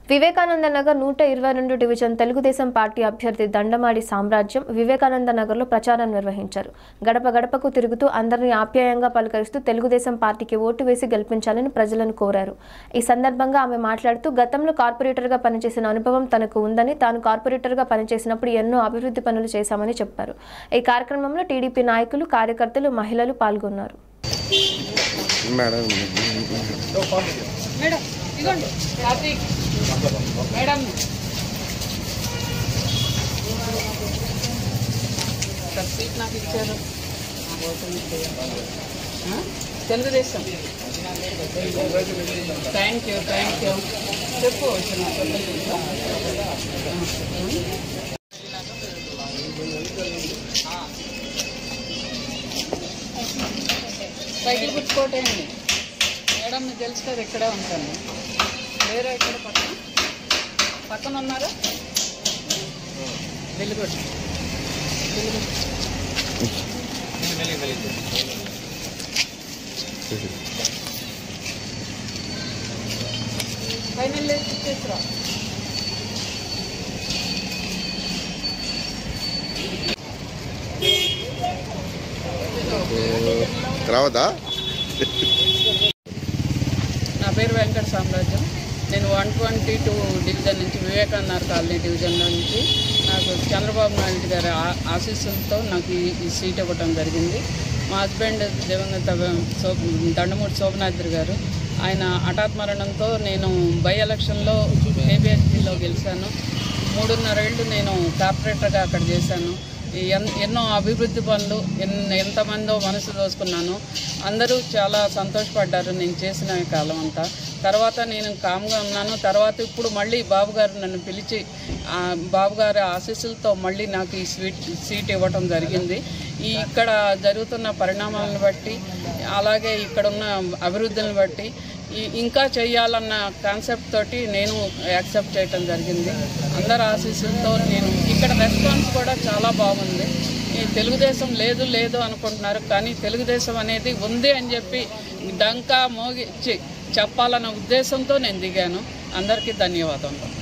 వివేకానంద నగర్ నూట ఇరవై రెండు డివిజన్ తెలుగుదేశం పార్టీ అభ్యర్థి దండమాడి సామ్రాజ్యం వివేకానంద నగర్లో ప్రచారం నిర్వహించారు గడప గడపకు తిరుగుతూ అందరినీ ఆప్యాయంగా పలకరిస్తూ తెలుగుదేశం పార్టీకి ఓటు వేసి గెలిపించాలని ప్రజలను కోరారు ఈ సందర్భంగా ఆమె మాట్లాడుతూ గతంలో కార్పొరేటర్గా పనిచేసిన అనుభవం తనకు ఉందని తాను కార్పొరేటర్గా పనిచేసినప్పుడు ఎన్నో అభివృద్ధి పనులు చేశామని చెప్పారు ఈ కార్యక్రమంలో టీడీపీ నాయకులు కార్యకర్తలు మహిళలు పాల్గొన్నారు మేడం మేడం ఇదిగోండి కార్తీక్ మేడం ఇక్కడ సీట్ నాకు ఇచ్చారు ఆ? Telugu Desam thank you thank you చెప్పు వచ్చిన సైకిల్ పుచ్చుకోటండి మేడం మీకు తెలుసు కదా ఇక్కడే ఉంటాను వేరే ఇక్కడ పక్కన పక్కన ఉన్నారా వెలుగుడు వెలుగుడు ఫైనల్ లేదు ఇచ్చేసిరా రావద్దా నా పేరు వెంకట సామ్రాజ్యం నేను వన్ ట్వంటీ టూ డివిజన్ నుంచి వివేకానంద కాలనీ డివిజన్ నుంచి నాకు చంద్రబాబు నాయుడు గారి ఆ- ఆశీస్సులతో నాకు ఈ ఈ సీట్ ఇవ్వడం జరిగింది మా హస్బెండ్ దివంగత సో దండమూడి శోభనాద్రి గారు ఆయన హఠాత్ మరణంతో నేను బై ఎలక్షన్లో ఏబిఎస్పీలో గెలిచాను మూడున్నరేళ్ళు నేను కార్పొరేటర్గా అక్కడ చేశాను ఈ ఎన్- ఎన్నో అభివృద్ధి పనులు ఎన్ ఎంతమందో మనసు దోసుకున్నాను అందరూ చాలా సంతోషపడ్డారు నేను చేసిన ఈ కాలం అంతా తర్వాత నేను కామ్గా ఉన్నాను తర్వాత ఇప్పుడు మళ్ళీ బాబు గారు నన్ను పిలిచి ఆ, బాబు గారి ఆశీస్సులతో మళ్ళీ నాకు ఈ స్వీట్ సీట్ ఇవ్వటం జరిగింది ఈ ఇక్కడ జరుగుతున్న పరిణామాలను బట్టి అలాగే ఇక్కడ ఉన్న అభివృద్ధులను బట్టి ఈ- ఇంకా చేయాలన్న కాన్సెప్ట్ తోటి నేను యాక్సెప్ట్ చేయటం జరిగింది అందరి ఆశీస్సులతో నేను ఇక్కడ రెస్పాన్స్ కూడా చాలా బాగుంది ఈ తెలుగుదేశం లేదు లేదు అనుకుంటున్నారు కానీ తెలుగుదేశం అనేది ఉంది అని చెప్పి డంకా మోగి చి- చెప్పాలన్న ఉద్దేశంతో నేను దిగాను అందరికీ ధన్యవాదాలు